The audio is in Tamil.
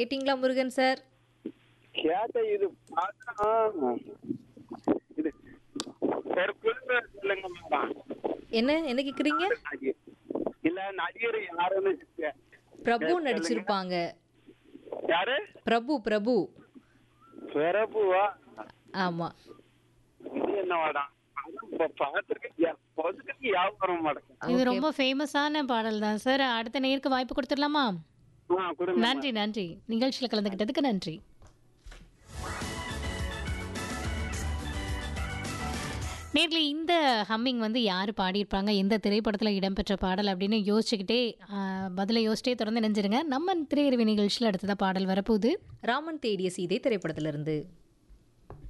கேட்டிங்களா முருகன் சார் கேட்ட இது பார்த்தா இது ஒரு குழுவை சொல்லுங்க மேடம் என்ன என்ன கேக்குறீங்க நடிகர். இல்ல நடிகர் யாருன்னு கே- பிரபு சொல்லுங்க. நடிச்சிருப்பாங்க யாரு பிரபு பிரபு பிரபுவா ஆமா இது என்ன மேடம் பார்த்துருக்கேன் பொதுக்கு வியாபாரம் மாட்டேன் இது ரொம்ப ஃபேமஸான பாடல் தான் சார் அடுத்த நேருக்கு வாய்ப்பு கொடுத்துடலாமா ஆ கொடுங்க நன்றி நன்றி நிகழ்ச்சியில் கலந்துக்கிட்டதுக்கு நன்றி நேர்ல இந்த ஹம்மிங் வந்து யார் பாடியிருப்பாங்க எந்த திரைப்படத்தில் இடம்பெற்ற பாடல் அப்படின்னு யோசிச்சுக்கிட்டே ஆஹ், பதிலை யோசிச்சிட்டே தொடர்ந்து நினைஞ்சிருங்க நம்ம திரையரவி நிகழ்ச்சியில் அடுத்ததாக பாடல் வரப்போகுது ராமன் தேடிய சீதை திரைப்படத்திலிருந்து